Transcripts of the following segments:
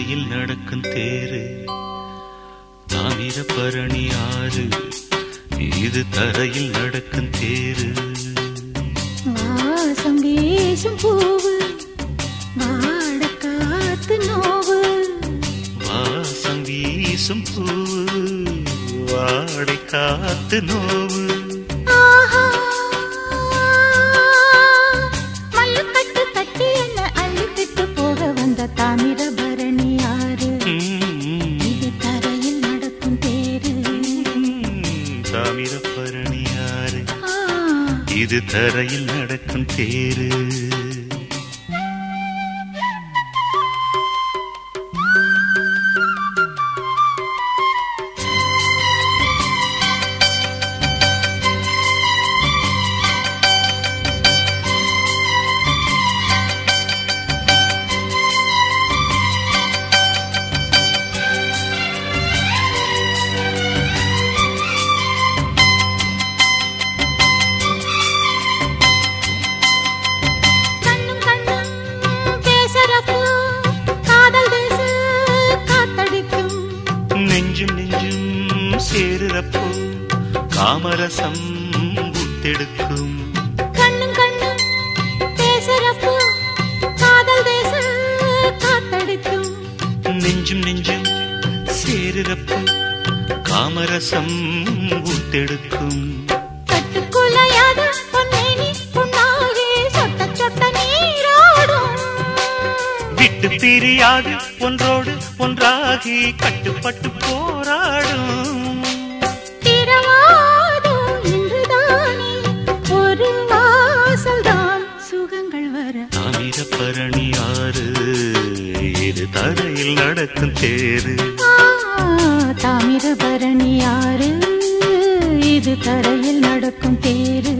தரையில் நடக்கும் தேரு தாமிரபரணி ஆறு இது தரையில் நடக்கும் தேரு வாசம் வீசும் பூவு வாட காத்து நோவு வாசம் வீசும் பூவு வாடை காத்து நோவு ஆஹா மல்லுக்கட்டு கட்டி என்ன அள்ளிக்கிட்டு போக வந்த தாமிரபரணி ஆறு ம், இது தரையில் நடக்கும் தேரு தாமிரபரணி ஆறு ஆ, இது தரையில் நடக்கும் தேரு கண்ணும் கண்ணும் பேசுறப்போ காதல் தேச காத்தடிக்கும் நெஞ்சும் நெஞ்சும் சேருறப்போ காமரசம் புத்தெடுக்கும் கண்ணும் கண்ணும் பேசுறப்போ காதல் தேச காத்தடிக்கும் நெஞ்சும் நெஞ்சும் சேருறப்போ காமரசம் புத்தெடுக்கும் கட்டுக்குலையாத பொன்னேனி புண்ணாகி சொட்ட சொட்ட நீரோடும் விட்டு பிரியாது ஒன்றோடு ஒன்றாகி கட்டுப்பட்டு போராடும் திரவாதோ இன்றுதானே ஒரு வாசல்தான் சுகங்கள் வர தாமிரபரணி ஆறு இது தரையில் நடக்கும் தேரு ஆ, தாமிரபரணி ஆறு இது தரையில் நடக்கும் தேரு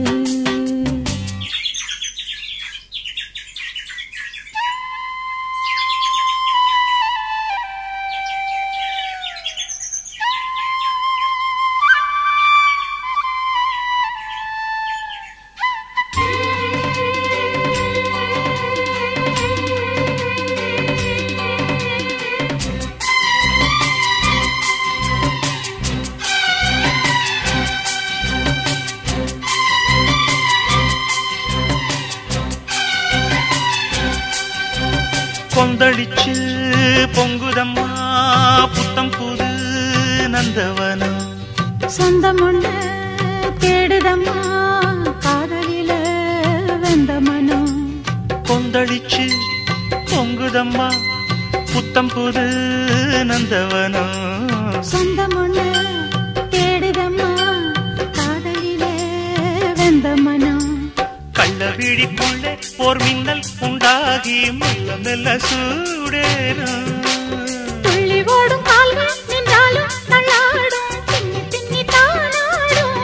கொந்தளிச்சு பொங்குதம்மா புத்தம் புது நந்தவனம் சொந்தம் ஒண்ணு தேடுதம்மா காதலில வெந்த மனம் கொந்தளிச்சு பொங்குதம்மா புத்தம் புது நந்தவனம் சொந்தம் ஒண்ணு தேடுதம்மா காதலில வெந்த மனம் கள்ள விழிக்குள்ளே போர் மின்னல் உண்டாகி மெல்ல மெல்ல சூடேறும் துள்ளி ஓடும் கால்கள் நின்றாலும் தள்ளாடும் பின்னி பின்னி தானாடும்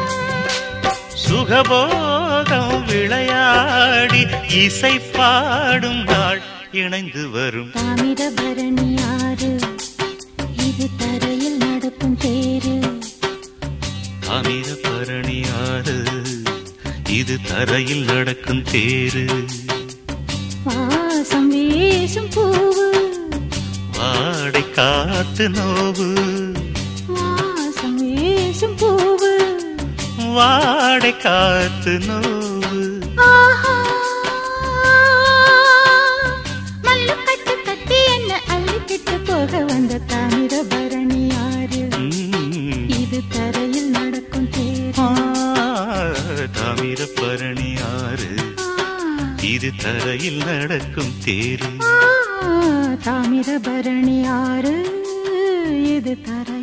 சுகபோகம் விளையாடி இசை பாடும் நாள் இணைந்து வரும் தாமிரபரணி ஆறு இது தரையில் நடக்கும் தேரு தாமிரபரணி ஆறு இது தரையில் நடக்கும் தேரு வாசம் வீசும் பூவு வாடை காத்து நோவு வாசம் வீசும் பூவு வாடை காத்து நோவு ஆஹா மல்லுக்கட்டு கட்டி என்ன அள்ளிக்கிட்டு போக வந்த தாமிரபரணி ஆறு ம். இது தரையில் நடக்கும் தேரு ஆ, தாமிரபரணி ஆறு இது தரையில் நடக்கும் தேரு ஆ, தாமிரபரணி ஆறு இது தர